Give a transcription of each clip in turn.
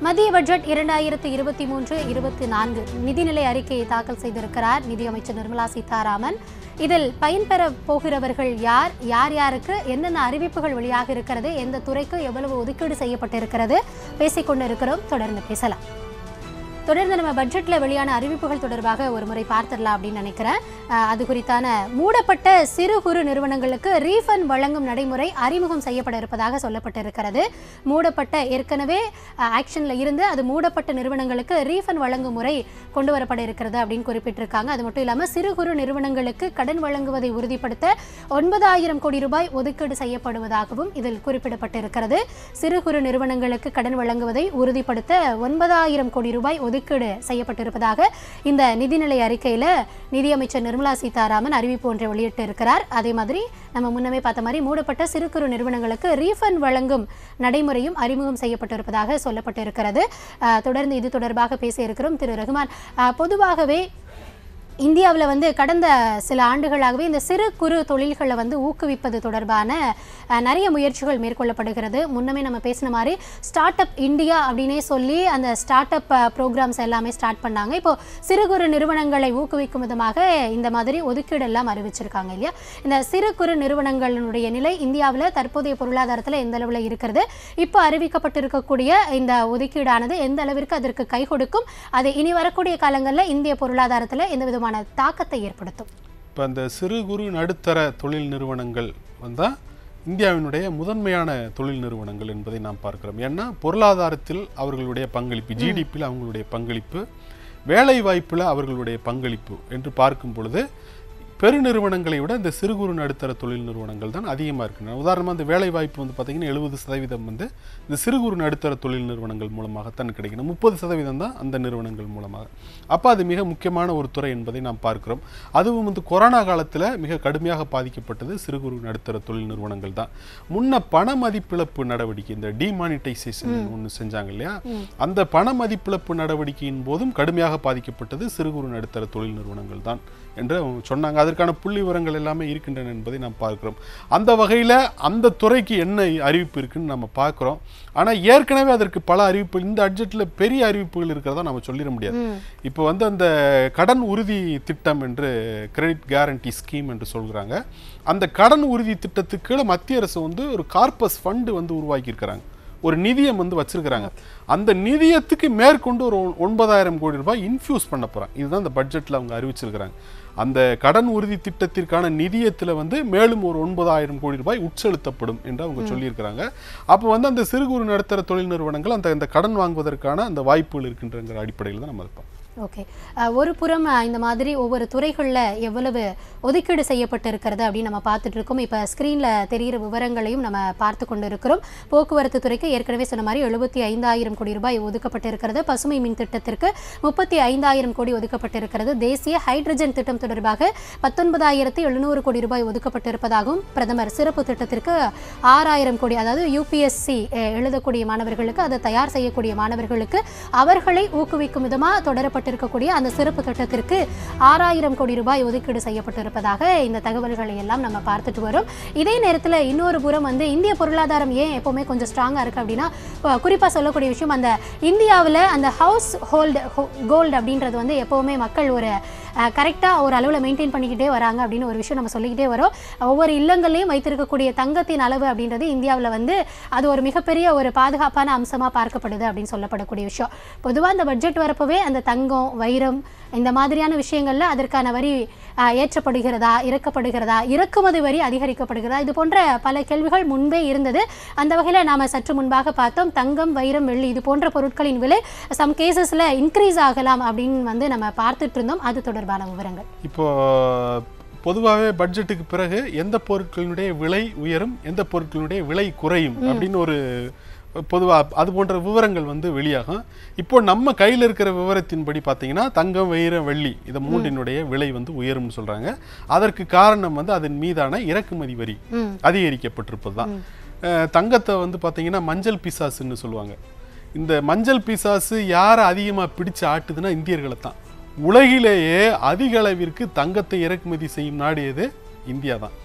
மத்திய பட்ஜெட் இரண்டாயிரத்து இருபத்தி மூன்று இருபத்தி நான்கு நிதிநிலை அறிக்கையை தாக்கல் செய்திருக்கிறார் நிதியமைச்சர் நிர்மலா சீதாராமன் இதில் பயன்பெற போகிறவர்கள் யார் யார் யாருக்கு என்னென்ன அறிவிப்புகள் வெளியாக இருக்கிறது எந்த துறைக்கு எவ்வளவு ஒதுக்கீடு செய்யப்பட்டிருக்கிறது பேசிக் கொண்டிருக்கிறோம் தொடர்ந்து பேசலாம் தொடர்ந்து நம்ம பட்ஜெட்ல வெளியான அறிவிப்புகள் தொடர்பாக ஒரு முறை பார்த்துடலாம் அப்படின்னு நினைக்கிறேன் அஹ், அது குறித்தான மூடப்பட்ட சிறு குறு நிறுவனங்களுக்கு ரீஃபண்ட் வழங்கும் நடைமுறை அறிமுகம் செய்யப்பட இருப்பதாக சொல்லப்பட்டிருக்கிறது மூடப்பட்ட ஏற்கனவே ஆக்ஷன்ல இருந்து அது மூடப்பட்ட நிறுவனங்களுக்கு ரீஃபண்ட் வழங்கும் முறை கொண்டு வரப்பட இருக்கிறது அப்படின்னு குறிப்பிட்டிருக்காங்க அது மட்டும் இல்லாமல் சிறு குறு நிறுவனங்களுக்கு கடன் வழங்குவதை உறுதிப்படுத்த ஒன்பதாயிரம் கோடி ரூபாய் ஒதுக்கீடு செய்யப்படுவதாகவும் இதில் குறிப்பிடப்பட்டிருக்கிறது சிறு குறு நிறுவனங்களுக்கு கடன் வழங்குவதை உறுதிப்படுத்த ஒன்பதாயிரம் கோடி ரூபாய் ஒதுக்கீடு செய்யப்பட்டிருப்பதாக இந்த நிதிநிலை அறிக்கையில நிதியமைச்சர் நிர்மலா சீதாராமன் அறிவிப்பு ஒன்றை வெளியிட்டு இருக்கிறார் அதே மாதிரி நம்ம முன்னமே பார்த்த மாதிரி மூடப்பட்ட சிறு குறு நிறுவனங்களுக்கு ரீஃபண்ட் வழங்கும் நடைமுறையும் அறிமுகம் செய்யப்பட்டிருப்பதாக சொல்லப்பட்டிருக்கிறது அஹ், தொடர்ந்து இது தொடர்பாக பேசியிருக்கிறோம் திரு ரகுமான் அஹ், பொதுவாகவே இந்தியாவில் வந்து கடந்த சில ஆண்டுகளாகவே இந்த சிறு குறு தொழில்களை வந்து ஊக்குவிப்பது தொடர்பான அஹ், நிறைய முயற்சிகள் மேற்கொள்ளப்படுகிறது முன்னமே நம்ம பேசின மாதிரி ஸ்டார்ட் அப் இந்தியா அப்படின்னே சொல்லி அந்த ஸ்டார்ட் அப் ப்ரோக்ராம்ஸ் எல்லாமே ஸ்டார்ட் பண்ணாங்க இப்போ சிறு குறு நிறுவனங்களை ஊக்குவிக்கும் விதமாக இந்த மாதிரி ஒதுக்கீடு எல்லாம் அறிவிச்சிருக்காங்க இல்லையா இந்த சிறு குறு நிறுவனங்களுடைய நிலை இந்தியாவில் தற்போதைய பொருளாதாரத்தில் எந்த அளவில் இருக்கிறது இப்போ அறிவிக்கப்பட்டிருக்கக்கூடிய இந்த ஒதுக்கீடானது எந்த அளவிற்கு அதற்கு கை கொடுக்கும் அது இனி வரக்கூடிய காலங்களில் இந்திய பொருளாதாரத்தில் எந்த விதமான தாக்கத்தை ஏற்படுத்தும் இப்போ அந்த சிறு குறு நடுத்தர தொழில் நிறுவனங்கள் வந்தால் இந்தியாவினுடைய முதன்மையான தொழில் நிறுவனங்கள் என்பதை நாம் பார்க்கிறோம் ஏன்னா பொருளாதாரத்தில் அவர்களுடைய பங்களிப்பு ஜிடிபியில் அவங்களுடைய பங்களிப்பு வேலை வாய்ப்பில் அவர்களுடைய பங்களிப்பு என்று பார்க்கும் பொழுது பெருநிறுவனங்களை விட இந்த சிறு குறு நடுத்தர தொழில் நிறுவனங்கள் தான் அதிகமாக இருக்கின்றன உதாரணமாக இந்த வேலை வாய்ப்பு வந்து பார்த்தீங்கன்னா எழுபது சதவீதம் வந்து இந்த சிறு குறு நடுத்தர தொழில் நிறுவனங்கள் மூலமாகத்தான் கிடைக்கணும் முப்பது சதவீதம் தான் அந்த நிறுவனங்கள் மூலமாக அப்போ அது மிக முக்கியமான ஒரு துறை என்பதை நாம் பார்க்கிறோம் அதுவும் வந்து கொரோனா காலத்தில் மிக கடுமையாக பாதிக்கப்பட்டது சிறு குறு நடுத்தர தொழில் நிறுவனங்கள் தான் முன்ன பண மதிப்பிழப்பு நடவடிக்கை இந்த டிமானிட்டைசேஷன் ஒன்று செஞ்சாங்க இல்லையா அந்த பண மதிப்பிழப்பு நடவடிக்கையின் போதும் கடுமையாக பாதிக்கப்பட்டது சிறு குறு நடுத்தர தொழில் நிறுவனங்கள் தான் என்று அவங்க சொன்னாங்க அதற்கான புள்ளி விவரங்கள் எல்லாமே இருக்கின்றன என்பதை நாம் பார்க்கிறோம் அந்த வகையில் அந்த துறைக்கு என்ன அறிவிப்பு இருக்குன்னு நம்ம பார்க்குறோம் ஆனால் ஏற்கனவே அதற்கு பல அறிவிப்பு இந்த பட்ஜெட்டில் பெரிய அறிவிப்புகள் இருக்கிறதா நம்ம சொல்லிட முடியாது இப்போ வந்து அந்த கடன் உறுதி திட்டம் என்று கிரெடிட் கேரண்டி ஸ்கீம் என்று சொல்கிறாங்க அந்த கடன் உறுதி திட்டத்துக்கு கீழே மத்திய அரசு வந்து ஒரு கார்பஸ் ஃபண்டு வந்து உருவாக்கியிருக்கிறாங்க ஒரு நிதியம் வந்து வச்சிருக்கிறாங்க அந்த நிதியத்துக்கு மேற்கொண்டு ஒரு ஒ- ஒன்பதாயிரம் கோடி ரூபாய் இன்ஃபியூஸ் பண்ண போறாங்க இதுதான் இந்த பட்ஜெட்ல அவங்க அறிவிச்சிருக்கிறாங்க அந்த கடன் உறுதி திட்டத்திற்கான நிதியத்துல வந்து மேலும் ஒரு ஒன்பதாயிரம் கோடி ரூபாய் உட்செலுத்தப்படும் என்று அவங்க சொல்லியிருக்கிறாங்க அப்போ வந்து அந்த சிறு குறு நடுத்தர தொழில் நிறுவனங்கள் அந்த இந்த கடன் வாங்குவதற்கான அந்த வாய்ப்புகள் இருக்கின்றங்கிற அடிப்படையில் தான் நம்ம இருப்போம் ஓகே அஹ், ஒரு புறம் அஹ், இந்த மாதிரி ஒவ்வொரு துறைகளில் எவ்வளவு ஒதுக்கீடு செய்யப்பட்டிருக்கிறது அப்படின்னு நம்ம பார்த்துட்டு இருக்கோம் இப்போ ஸ்க்ரீனில் தெரிகிற விவரங்களையும் நம்ம பார்த்து கொண்டு இருக்கிறோம் போக்குவரத்து துறைக்கு ஏற்கனவே சொன்ன மாதிரி எழுபத்தி ஐந்தாயிரம் கோடி ரூபாய் ஒதுக்கப்பட்டிருக்கிறது பசுமை மின் திட்டத்திற்கு முப்பத்தி ஐந்தாயிரம் கோடி ஒதுக்கப்பட்டிருக்கிறது தேசிய ஹைட்ரஜன் திட்டம் தொடர்பாக பத்தொன்பதாயிரத்தி எழுநூறு கோடி ரூபாய் ஒதுக்கப்பட்டிருப்பதாகவும் பிரதமர் சிறப்பு திட்டத்திற்கு ஆறாயிரம் கோடி அதாவது யூபிஎஸ்சி எழுதக்கூடிய மாணவர்களுக்கு அதை தயார் செய்யக்கூடிய மாணவர்களுக்கு அவர்களை ஊக்குவிக்கும் விதமாக தொடரப்பட்டிருக்கக்கூடிய அந்த சிறப்பு திட்டத்திற்கு ஆறாயிரம் கோடி ரூபாய் ஒதுக்கீடு செய்யப்பட்டிருப்பதாக இந்த தகவல்களை எல்லாம் நம்ம பார்த்துட்டு வரோம் இதே நேரத்தில் இன்னொரு புறம் வந்து இந்திய பொருளாதாரம் ஏன் எப்போவுமே கொஞ்சம் ஸ்ட்ராங்காக இருக்குது அப்படின்னா குறிப்பாக சொல்லக்கூடிய விஷயம் அந்த இந்தியாவில் அந்த ஹவுஸ் ஹோல்டு கோல்டு அப்படின்றது வந்து எப்போவுமே மக்கள் ஒரு கரெக்டாக ஒரு அளவில் மெயின்டைன் பண்ணிக்கிட்டே வராங்க அப்படின்னு ஒரு விஷயம் நம்ம சொல்லிக்கிட்டே வரோம் ஒவ்வொரு இல்லங்கள்லையும் வைத்திருக்கக்கூடிய தங்கத்தின் அளவு அப்படின்றது இந்தியாவில் வந்து அது ஒரு மிகப்பெரிய ஒரு பாதுகாப்பான அம்சமாக பார்க்கப்படுது அப்படின்னு சொல்லப்படக்கூடிய விஷயம் பொதுவாக அந்த பட்ஜெட் வரப்பவே அந்த தங்கம் வைரம் இந்த மாதிரியான விஷயங்களில் அதற்கான வரி ஆஹ், ஏற்றப்படுகிறதா இறக்கப்படுகிறதா இறக்குமதி வரி அதிகரிக்கப்படுகிறதா இது போன்ற பல கேள்விகள் முன்பே இருந்தது அந்த வகையில் நாம் சற்று முன்பாக பார்த்தோம் தங்கம் வைரம் வெள்ளி இது போன்ற பொருட்களின் விலை சம் கேசஸில் இன்க்ரீஸ் ஆகலாம் அப்படின்னு வந்து நம்ம பார்த்துட்டு இருந்தோம் அது தொடர்பான விவரங்கள் இப்போ பொதுவாகவே பட்ஜெட்டுக்கு பிறகு எந்த பொருட்களினுடைய விலை உயரும் எந்த பொருட்களினுடைய விலை குறையும் அப்படின்னு ஒரு பொதுவாக அது போன்ற விவரங்கள் வந்து வெளியாகும் இப்போ நம்ம கையில் இருக்கிற விவரத்தின்படி பார்த்தீங்கன்னா தங்கம் வைரம் வெள்ளி இந்த மூன்றினுடைய விலை வந்து உயரும்னு சொல்றாங்க அதற்கு காரணம் வந்து அதன் மீதான இறக்குமதி வரி ம் அதிகரிக்கப்பட்டிருப்பது தான் தங்கத்தை வந்து பார்த்தீங்கன்னா மஞ்சள் பிசாசுன்னு சொல்லுவாங்க இந்த மஞ்சள் பிசாசு யாரை அதிகமாக பிடிச்சு ஆட்டுதுன்னா இந்தியர்களை தான் உலகிலேயே அதிக அளவிற்கு தங்கத்தை இறக்குமதி செய்யும் நாடு எது இந்தியா தான் இப்போ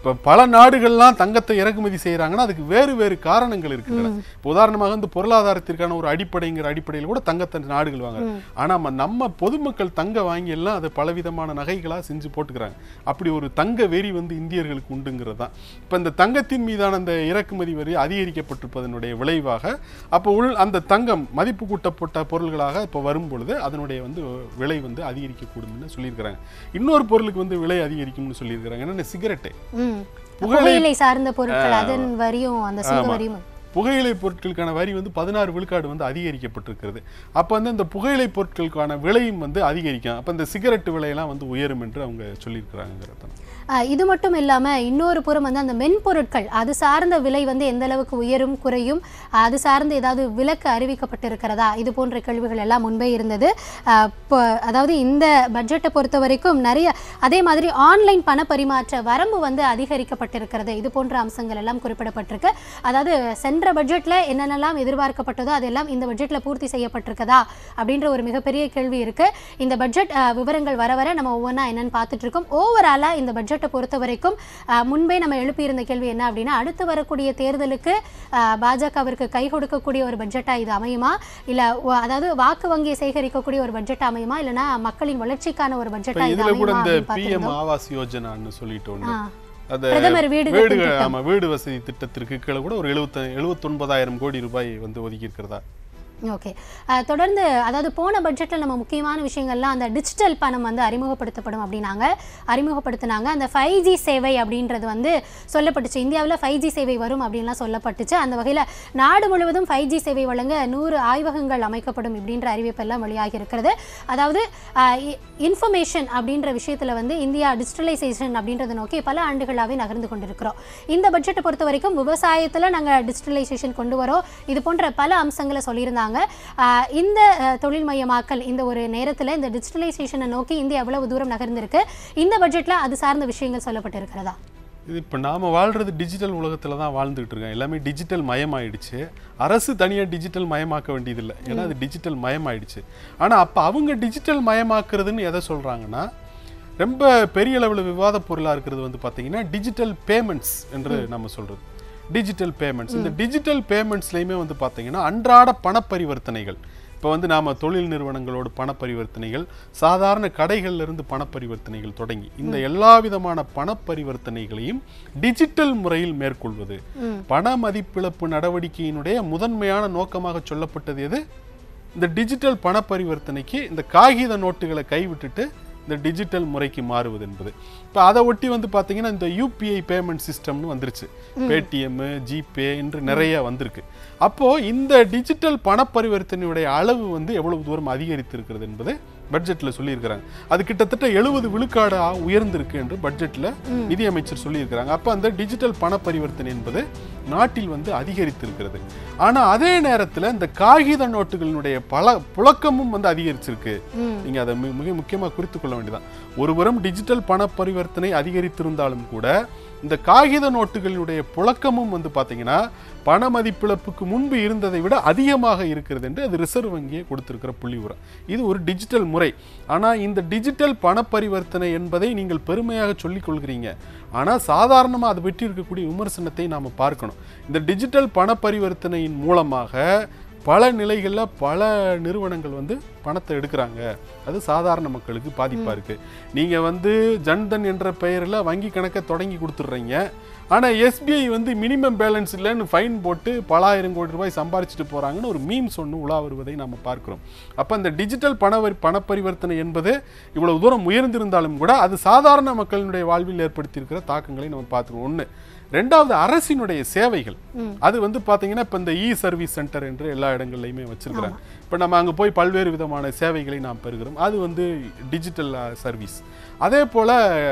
இப்போ பல நாடுகள்லாம் தங்கத்தை இறக்குமதி செய்கிறாங்கன்னா அதுக்கு வேறு வேறு காரணங்கள் இருக்குங்க இப்போ உதாரணமாக வந்து பொருளாதாரத்திற்கான ஒரு அடிப்படைங்கிற அடிப்படையில் கூட தங்கத்தை நாடுகள் வாங்குறாங்க ஆனால் நம்ம பொதுமக்கள் தங்க வாங்கி எல்லாம் அதை பலவிதமான நகைகளாக செஞ்சு போட்டுக்கிறாங்க அப்படி ஒரு தங்க வெறி வந்து இந்தியர்களுக்கு உண்டுங்கிறது தான் இப்போ இந்த தங்கத்தின் மீதான அந்த இறக்குமதி வரி அதிகரிக்கப்பட்டிருப்பதனுடைய விளைவாக அப்போ உள் அந்த தங்கம் மதிப்பு கூட்டப்பட்ட பொருள்களாக இப்போ வரும் பொழுது அதனுடைய வந்து விலை வந்து அதிகரிக்கக்கூடும்னு சொல்லியிருக்கிறாங்க இன்னொரு பொருளுக்கு வந்து விலை அதிகரிக்கும்னு சொல்லியிருக்கிறாங்க என்னென்ன சிகரெட்டு ம். புகழை- புகையிலை சார்ந்த பொருட்கள் அதன் வரியும் அந்த சுங்க ஆமா. வரியும் புகையிலை பொருட்களுக்கான வரி வந்து பதினாறு விழுக்காடு வந்து அதிகரிக்கப்பட்டிருக்கிறது அப்போ வந்து இந்த புகையிலை பொருட்களுக்கான விலையும் வந்து அதிகரிக்கும் அப்போ இந்த சிகரெட் விலையெல்லாம் வந்து உயரும் என்று அவங்க சொல்லியிருக்கிறாங்கிறது தான் ஆஹ் இது மட்டும் இல்லாம இன்னொரு புறம் வந்து அந்த மென்பொருட்கள் அது சார்ந்த விலை வந்து எந்த அளவுக்கு உயரும் குறையும் அது சார்ந்து ஏதாவது விலக்கு அறிவிக்கப்பட்டிருக்கிறதா இது போன்ற கேள்விகள் எல்லாம் முன்பே இருந்தது ஆஹ் இப்போ அதாவது இந்த பட்ஜெட்டை பொறுத்த வரைக்கும் நிறைய அதே மாதிரி ஆன்லைன் பண பரிமாற்ற வரம்பு வந்து அதிகரிக்கப்பட்டிருக்கிறது இது போன்ற அம்சங்கள் எல்லாம் குறிப்பிடப்பட்டிருக்கு அதாவது சென்ற பட்ஜெட்ல என்னென்னலாம் எதிர்பார்க்கப்பட்டதோ அதெல்லாம் இந்த பட்ஜெட்ல பூர்த்தி செய்யப்பட்டிருக்கதா அப்படின்ற ஒரு மிகப்பெரிய கேள்வி இருக்கு இந்த பட்ஜெட் ஆஹ், விவரங்கள் வர வர நம்ம ஒவ்வொன்றா என்னன்னு பார்த்துட்டு இருக்கோம் ஓவராலா இந்த பட்ஜெட்டை பொறுத்த வரைக்கும் ஆஹ், முன்பே நம்ம எழுப்பியிருந்த கேள்வி என்ன அப்படின்னா அடுத்து வரக்கூடிய தேர்தலுக்கு ஆஹ், பாஜகவிற்கு கை கொடுக்கக்கூடிய ஒரு பட்ஜெட்டா இது அமையுமா இல்ல ஒ- அதாவது வாக்கு வங்கியை சேகரிக்கக்கூடிய ஒரு பட்ஜெட் அமையுமா இல்லைன்னா மக்களின் வளர்ச்சிக்கான ஒரு இப்போ பட்ஜெட்டா இது இதுல கூட அமையுமா இந்த அப்படின்னு பிஎம் பார்த்திருந்தோம். ஆவாஸ் யோஜனான்னு சொல்லிட்டு ஒண்ணு ஆ. அந்த பிரதமர் வீடு வீடு கட்டும் திட்டம். ஆமா வீடு வசதி திட்டத்திற்கு கீழே கூட ஒரு எழுபத்த எழுபத்தொன்பதாயிரம் கோடி ரூபாய் வந்து ஒதுக்கி இருக்கிறதா ஓகே அஹ், தொடர்ந்து அதாவது போன பட்ஜெட்டில் நம்ம முக்கியமான விஷயங்கள்லாம் அந்த டிஜிட்டல் பணம் வந்து அறிமுகப்படுத்தப்படும் அப்படின்னாங்க அறிமுகப்படுத்தினாங்க அந்த ஃபைவ் ஜி சேவை அப்படின்றது வந்து சொல்லப்பட்டுச்சு இந்தியாவில் ஃபைவ் ஜி சேவை வரும் அப்படின்லாம் சொல்லப்பட்டுச்சு அந்த வகையில் நாடு முழுவதும் ஃபைவ் ஜி சேவை வழங்க நூறு ஆய்வகங்கள் அமைக்கப்படும் இப்படின்ற அறிவிப்பெல்லாம் வெளியாகி இருக்கிறது அதாவது இன்ஃபர்மேஷன் அப்படின்ற விஷயத்தில் வந்து இந்தியா டிஜிட்டலைசேஷன் அப்படின்றத நோக்கி பல ஆண்டுகளாகவே நகர்ந்து கொண்டிருக்கிறோம் இந்த பட்ஜெட்டை பொறுத்த வரைக்கும் விவசாயத்தில் நாங்கள் டிஜிட்டலைசேஷன் கொண்டு வரோம் இது போன்ற பல அம்சங்களை சொல்லியிருந்தாங்க ஆஹ் இந்த அஹ், தொழில் மயமாக்கல் இந்த ஒரு நேரத்தில் இந்த டிஜிட்டலைசேஷனை நோக்கி இந்தியா எவ்வளவு தூரம் நகர்ந்திருக்கு இந்த பட்ஜெட்டில் அது சார்ந்த விஷயங்கள் சொல்லப்பட்டிருக்கிறதா இது இப்போ நாம வாழ்றது டிஜிட்டல் உலகத்துல தான் வாழ்ந்துகிட்டு இருக்கோம் எல்லாமே டிஜிட்டல் மயமாயிடுச்சு அரசு தனியா டிஜிட்டல் மயமாக்க வேண்டியதில்லை ஏன்னா அது டிஜிட்டல் மயமாயிடுச்சு ஆனா அப்ப அவங்க டிஜிட்டல் மயமாக்குறதுன்னு எதை சொல்றாங்கன்னா ரொம்ப பெரிய அளவில் விவாத பொருளா இருக்கிறது வந்து பாத்தீங்கன்னா டிஜிட்டல் பேமெண்ட்ஸ் என்று நம்ம சொல்றது டிஜிட்டல் பேமெண்ட்ஸ் இந்த டிஜிட்டல் பேமெண்ட்ஸ்லையுமே வந்து பாத்தீங்கன்னா அன்றாட பண பரிவர்த்தனைகள் இப்போ வந்து நாம தொழில் நிறுவனங்களோடு பண பரிவர்த்தனைகள் சாதாரண கடைகள்ல இருந்து பண பரிவர்த்தனைகள் தொடங்கி இந்த எல்லா விதமான பண பரிவர்த்தனைகளையும் டிஜிட்டல் முறையில் மேற்கொள்வது பண மதிப்பிழப்பு நடவடிக்கையினுடைய முதன்மையான நோக்கமாக சொல்லப்பட்டது எது இந்த டிஜிட்டல் பண பரிவர்த்தனைக்கு இந்த காகித நோட்டுகளை கைவிட்டுட்டு இந்த டிஜிட்டல் முறைக்கு மாறுவது என்பது இப்போ அதை ஒட்டி வந்து பார்த்தீங்கன்னா இந்த யூபிஐ பேமெண்ட் சிஸ்டம்னு வந்துருச்சு பேடிஎம் ஜிபே என்று நிறைய வந்திருக்கு அப்போ இந்த டிஜிட்டல் பண பரிவர்த்தனையுடைய அளவு வந்து எவ்வளவு தூரம் அதிகரித்திருக்கிறது என்பது பட்ஜெட்ல சொல்லியிருக்கிறாங்க அது கிட்டத்தட்ட எழுபது விழுக்காடு ஆ- உயர்ந்திருக்கு என்று பட்ஜெட்ல நிதியமைச்சர் சொல்லியிருக்கிறாங்க அப்போ அந்த டிஜிட்டல் பண பரிவர்த்தனை என்பது நாட்டில் வந்து அதிகரித்திருக்கிறது ஆனா அதே நேரத்துல இந்த காகித நோட்டுகளினுடைய பல புழக்கமும் வந்து அதிகரிச்சிருக்கு ம் நீங்க அதை மி- மிக முக்கியமா குறித்து கொள்ள வேண்டியதான் ஒருபுறம் டிஜிட்டல் பண பரிவர்த்தனை அதிகரித்திருந்தாலும் கூட இந்த காகித நோட்டுகளினுடைய புழக்கமும் வந்து பாத்தீங்கன்னா பண மதிப்பிழப்புக்கு முன்பு இருந்ததை விட அதிகமாக இருக்கிறது என்று அது ரிசர்வ் வங்கியே கொடுத்திருக்கிற புள்ளி உரம் இது ஒரு டிஜிட்டல் முறை ஆனா இந்த டிஜிட்டல் பண பரிவர்த்தனை என்பதை நீங்கள் பெருமையாக சொல்லிக் கொள்கிறீங்க ஆனா சாதாரணமா அது வெற்றி இருக்கக்கூடிய விமர்சனத்தை நாம பார்க்கணும் இந்த டிஜிட்டல் பண பரிவர்த்தனையின் மூலமாக பல நிலைகளில் பல நிறுவனங்கள் வந்து பணத்தை எடுக்கிறாங்க அது சாதாரண மக்களுக்கு பாதிப்பாக இருக்குது நீங்கள் வந்து ஜன்தன் என்ற பெயரில் வங்கி கணக்கை தொடங்கி கொடுத்துட்றீங்க ஆனால் எஸ்பிஐ வந்து மினிமம் பேலன்ஸ் இல்லைன்னு ஃபைன் போட்டு பலாயிரம் கோடி ரூபாய் சம்பாரிச்சிட்டு போகிறாங்கன்னு ஒரு மீம்ஸ் ஒன்று உலா வருவதை நம்ம பார்க்கிறோம் அப்போ அந்த டிஜிட்டல் பண வரி- பண பரிவர்த்தனை என்பது இவ்வளவு தூரம் உயர்ந்திருந்தாலும் கூட அது சாதாரண மக்களினுடைய வாழ்வில் ஏற்படுத்தியிருக்கிற தாக்கங்களை நம்ம பார்த்துருவோம் ஒன்று ரெண்டாவது அரசினுடைய சேவைகள் அது வந்து பாத்தீங்கன்னா இப்போ இந்த இ சர்வீஸ் சென்டர் என்று எல்லா இடங்கள்லையுமே வச்சிருக்கிறாங்க இப்போ நம்ம அங்கே போய் பல்வேறு விதமான சேவைகளை நாம் பெறுகிறோம் அது வந்து டிஜிட்டல் சர்வீஸ் அதே போல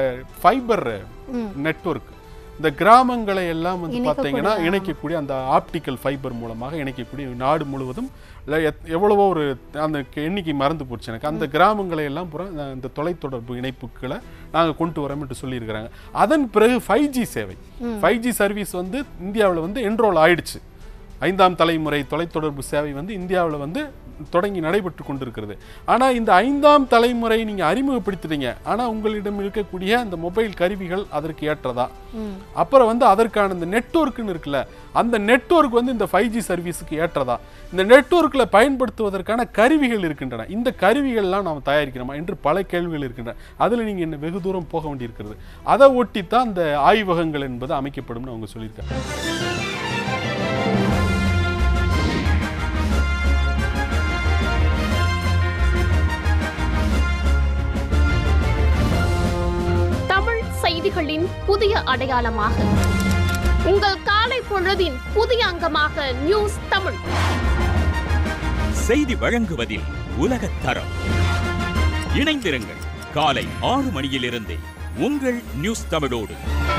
ஃபைபர் நெட்வொர்க் இந்த கிராமங்களை எல்லாம் வந்து பார்த்தீங்கன்னா இணைக்கக்கூடிய அந்த ஆப்டிக்கல் ஃபைபர் மூலமாக இணைக்கக்கூடிய நாடு முழுவதும் இல்ல எத்- எவ்வளவோ ஒரு அந்த எண்ணிக்கை மறந்து போச்சு எனக்கு அந்த கிராமங்களை எல்லாம் பூரா இந்த- இந்த தொலைத்தொடர்பு இணைப்புகளை நாங்கள் கொண்டு வரோம் என்று சொல்லியிருக்கிறாங்க அதன் பிறகு ஃபைவ் ஜி சேவை ஃபைவ் ஜி சர்வீஸ் வந்து இந்தியாவில் வந்து என்ரோல் ஆயிடுச்சு ஐந்தாம் தலைமுறை தொலைத்தொடர்பு சேவை வந்து இந்தியாவில் வந்து தொடங்கி நடைபெற்று கொண்டிருக்கிறது ஆனா இந்த ஐந்தாம் தலைமுறை நீங்க அறிமுகப்படுத்திட்டீங்க ஆனா உங்களிடம் இருக்கக்கூடிய அந்த மொபைல் கருவிகள் அதற்கு ஏற்றதா ம் அப்புறம் வந்து அதற்கான இந்த நெட்வொர்க்குன்னு இருக்குல்ல அந்த நெட்வொர்க் வந்து இந்த ஃபைவ் ஜி சர்வீஸுக்கு ஏற்றதா இந்த நெட்வொர்க்கில் பயன்படுத்துவதற்கான கருவிகள் இருக்கின்றன இந்த கருவிகள்லாம் நாம் தயாரிக்கிறோமா என்று பல கேள்விகள் இருக்கின்றன அதில் நீங்கள் இன்னும் வெகு தூரம் போக வேண்டியிருக்கிறது அதை ஒட்டி தான் இந்த ஆய்வகங்கள் என்பது அமைக்கப்படும்னு அவங்க சொல்லியிருக்காங்க தமிழ் செய்திகளின் புதிய அடையாளமாக உங்கள் காலை பொழுதின் புதிய அங்கமாக நியூஸ் தமிழ் செய்தி வழங்குவதில் உலகத் தரம் இணைந்திருங்கள் காலை ஆறு மணியிலிருந்தே உங்கள் நியூஸ் தமிழோடு